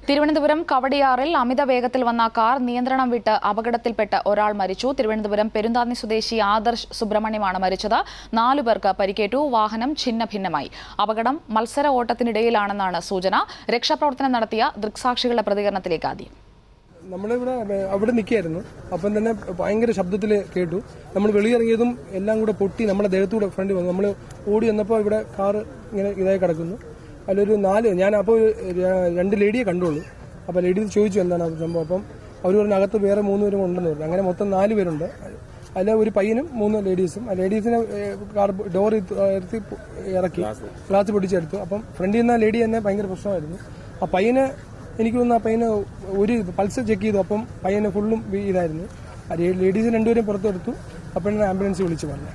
തിരുവനന്തപുരം കവടിയാറിൽ അമിത വേഗത്തിൽ വന്ന കാർ നിയന്ത്രണം വിട്ട് അപകടത്തിൽപ്പെട്ട് ഒരാൾ മരിച്ചു തിരുവനന്തപുരം പെരുന്താന്നി സ്വദേശി ആദർശ് സുബ്രഹ്മണ്യമാണ് മരിച്ചത് നാലു പേർക്ക് പരിക്കേറ്റു വാഹനം ഛിന്ന ഭിന്നമായി അപകടം മത്സര ഓട്ടത്തിനിടയിലാണെന്നാണ് സൂചന രക്ഷാപ്രവർത്തനം നടത്തിയ ദൃക്സാക്ഷികളുടെ പ്രതികരണത്തിലേക്ക് ആദ്യം നമ്മളിവിടെ വേ- അവിടെ നിൽക്കുകയായിരുന്നു അപ്പം തന്നെ ഭയങ്കര ശബ്ദത്തിൽ കേട്ടു നമ്മൾ വെളിയിറങ്ങിയതും എല്ലാം കൂടെ പൊട്ടി നമ്മുടെ ദേഹത്തൂടെ ഫ്രണ്ട് വന്നു നമ്മൾ ഓടി വന്നപ്പോൾ ഇവിടെ കാറ് ഇങ്ങനെ ഇതായി കിടക്കുന്നു അതിലൊരു നാല് ഞാൻ അപ്പോൾ രണ്ട് ലേഡിയെ കണ്ടുള്ളൂ അപ്പോൾ ലേഡി ചോദിച്ചു എന്താണ് അത് സംഭവം അപ്പം അവർ പറഞ്ഞ അകത്ത് വേറെ മൂന്ന് പേരും ഉണ്ടെന്ന് പറഞ്ഞു അങ്ങനെ മൊത്തം നാല് പേരുണ്ട് അതിൽ ഒരു പയ്യനും മൂന്ന് ലേഡീസും ആ ലേഡീസിനെ കാർ ഡോർ എത്തി ഇറക്കി ഗ്ലാസ് പൊട്ടിച്ചെടുത്തു അപ്പം ഫ്രണ്ടിൽ നിന്ന് ലേഡി തന്നെ ഭയങ്കര പ്രശ്നമായിരുന്നു ആ പയ്യന് എനിക്ക് തോന്നുന്നു ആ പയ്യന് ഒരു പൾസ് ചെക്ക് ചെയ്തു അപ്പം പയ്യന് ഫുള്ളും വി- ഇതായിരുന്നു ആ ലേ- ലേഡീസ് രണ്ടുപേരും പുറത്തെടുത്തു അപ്പോഴാണ് ആംബുലൻസ് വിളിച്ച് പറഞ്ഞത്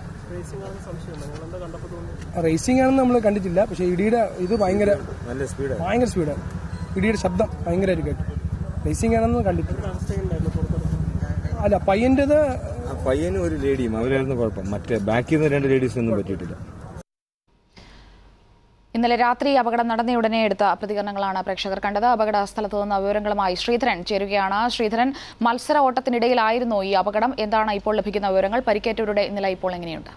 റേസിംഗ് ആണെന്ന് നമ്മൾ കണ്ടിട്ടില്ല പക്ഷെ ഇടിയുടെ ഇത് ഭയങ്കര നല്ല സ്പീഡ് ഭയങ്കര സ്പീഡാണ് ഇടിയുടെ ശബ്ദം ഭയങ്കരമായിട്ട് കേട്ടു റേസിംഗ് ആണെന്ന് കണ്ടിട്ടില്ല അല്ല പയ്യൻ്റെത് ആ പയ്യനും ഒരു ലേഡിയും അവരായിരുന്നു കുഴപ്പം മറ്റേ ബാക്കിൽ നിന്ന് രണ്ട് ലേഡീസ് ഒന്നും പറ്റിയിട്ടില്ല ഇന്നലെ രാത്രി അപകടം നടന്നയുടനെ എടുത്ത പ്രതികരണങ്ങളാണ് പ്രേക്ഷകർ കണ്ടത് അപകട സ്ഥലത്ത് നിന്ന് വിവരങ്ങളുമായി ശ്രീധരൻ ചേരുകയാണ് ശ്രീധരൻ മത്സര ഓട്ടത്തിനിടയിലായിരുന്നോ ഈ അപകടം എന്താണ് ഇപ്പോൾ ലഭിക്കുന്ന വിവരങ്ങൾ പരിക്കേറ്റവരുടെ നില ഇപ്പോൾ എങ്ങനെയുണ്ട്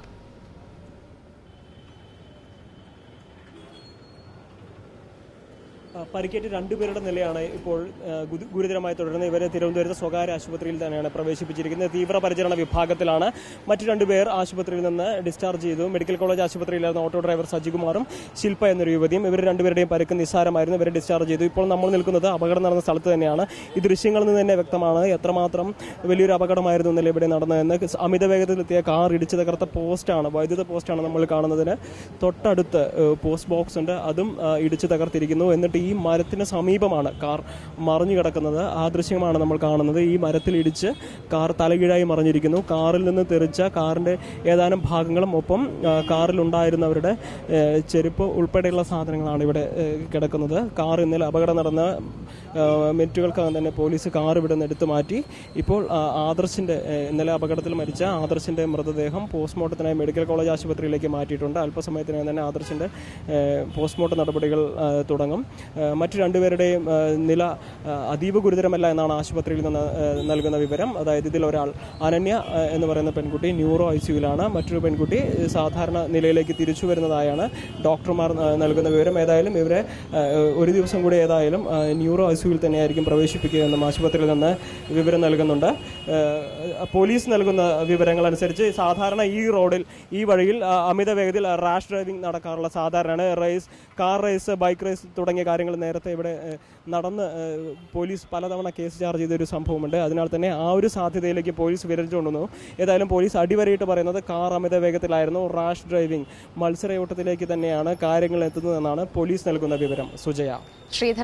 ആ, പരിക്കേറ്റ രണ്ടുപേരുടെ നിലയാണ് ഇപ്പോൾ ആ, ഗുരു- ഗുരുതരമായി തുടരുന്നത് ഇവരെ തിരുവനന്തപുരത്ത് സ്വകാര്യ ആശുപത്രിയിൽ തന്നെയാണ് പ്രവേശിപ്പിച്ചിരിക്കുന്നത് തീവ്രപരിചരണ വിഭാഗത്തിലാണ് മറ്റു രണ്ടുപേർ ആശുപത്രിയിൽ നിന്ന് ഡിസ്ചാർജ് ചെയ്തു മെഡിക്കൽ കോളേജ് ആശുപത്രിയിലായിരുന്ന ഓട്ടോ ഡ്രൈവർ സജികുമാറും ശില്പ എന്നൊരു യുവതിയും ഇവർ രണ്ടുപേരുടെയും പരിക്ക് നിസ്സാരമായിരുന്നു ഇവരെ ഡിസ്ചാർജ് ചെയ്തു ഇപ്പോൾ നമ്മൾ നിൽക്കുന്നത് അപകടം നടന്ന സ്ഥലത്ത് തന്നെയാണ് ഈ ദൃശ്യങ്ങളിൽ നിന്ന് തന്നെ വ്യക്തമാണ് എത്രമാത്രം വലിയൊരു അപകടമായിരുന്നു ഇന്നലെ ഇവിടെ നടന്നതെന്ന് അമിത വേഗത്തിലെത്തിയ കാർ ഇടിച്ചു തകർത്ത പോസ്റ്റാണ് വൈദ്യുത പോസ്റ്റാണ് നമ്മൾ കാണുന്നതിന് തൊട്ടടുത്ത് ഏഹ്, പോസ്റ്റ് ബോക്സ് ഉണ്ട് അതും ആ, ഇടിച്ചു തകർത്തിരിക്കുന്നു എന്നിട്ട് ഈ മരത്തിന് സമീപമാണ് കാർ മറിഞ്ഞു കിടക്കുന്നത് ആ ദൃശ്യമാണ് നമ്മൾ കാണുന്നത് ഈ മരത്തിൽ ഇടിച്ച് കാർ തലകീഴായി മറിഞ്ഞിരിക്കുന്നു കാറിൽ നിന്ന് തെറിച്ച കാറിന്റെ ഏതാനും ഭാഗങ്ങളും ഒപ്പം ആ, കാറിലുണ്ടായിരുന്നവരുടെ ഏഹ്, ചെരുപ്പ് ഉൾപ്പെടെയുള്ള സാധനങ്ങളാണ് ഇവിടെ ഏഹ്, കിടക്കുന്നത് കാർ ഇന്നലെ അപകടം നടന്ന ആ, മിനിറ്റുകൾക്കകം തന്നെ പോലീസ് കാർ ഇവിടെ നിന്ന് എടുത്തു മാറ്റി ഇപ്പോൾ ആ, ആദർശിന്റെ ഏഹ്, ഇന്നലെ അപകടത്തിൽ മരിച്ച ആദർശിന്റെ മൃതദേഹം പോസ്റ്റ്മോർട്ടത്തിനായി മെഡിക്കൽ കോളേജ് ആശുപത്രിയിലേക്ക് മാറ്റിയിട്ടുണ്ട് അല്പസമയത്തിനകം തന്നെ ആദർശിന്റെ ഏഹ്, പോസ്റ്റ്മോർട്ടം നടപടികൾ ആ, തുടങ്ങും ആ, മറ്റു രണ്ടുപേരുടെയും ആ, നില ആ, അതീവ ഗുരുതരമല്ല എന്നാണ് ആശുപത്രിയിൽ നിന്ന് ആ, നൽകുന്ന വിവരം അതായത് ഇതിൽ ഒരാൾ അനന്യ ആ, എന്ന് പറയുന്ന പെൺകുട്ടി ന്യൂറോ ഐ സിയുലാണ് മറ്റൊരു പെൺകുട്ടി ഏഹ്, സാധാരണ നിലയിലേക്ക് തിരിച്ചു വരുന്നതായാണ് ഡോക്ടർമാർ ആ, നൽകുന്ന വിവരം ഏതായാലും ഇവരെ ആ, ഒരു ദിവസം കൂടി ഏതായാലും ആ, ന്യൂറോ ഐ സിയുവിൽ തന്നെയായിരിക്കും പ്രവേശിപ്പിക്കുക എന്നും ആശുപത്രിയിൽ നിന്ന് വിവരം നൽകുന്നുണ്ട് ഏഹ്, പോലീസ് നൽകുന്ന വിവരങ്ങൾ അനുസരിച്ച് സാധാരണ ഈ റോഡിൽ ഈ വഴിയിൽ ആ, അമിത വേഗതയിൽ റാഷ് ഡ്രൈവിംഗ് നടക്കാറുള്ള സാധാരണയാണ് race car race bike race തുടങ്ങിയ കാര്യങ്ങൾ നേരത്തെ ഇവിടെ ഏഹ്, നടന്ന് ഏഹ്, പോലീസ് പലതവണ കേസ് ചാർജ് ചെയ്ത ഒരു സംഭവമുണ്ട് അതിനാൽ തന്നെ ആ ഒരു സാധ്യതയിലേക്ക് പോലീസ് വിരലിച്ചുകൊണ്ടുവന്നു ഏതായാലും പോലീസ് അടിവരയിട്ട് പറയുന്നത് കാർ അമിത വേഗത്തിലായിരുന്നു റാഷ് ഡ്രൈവിംഗ് മത്സരയോട്ടത്തിലേക്ക് തന്നെയാണ് കാര്യങ്ങൾ എത്തുന്നതെന്നാണ് പോലീസ് നൽകുന്ന വിവരം സുജയ ശ്രീധരൻ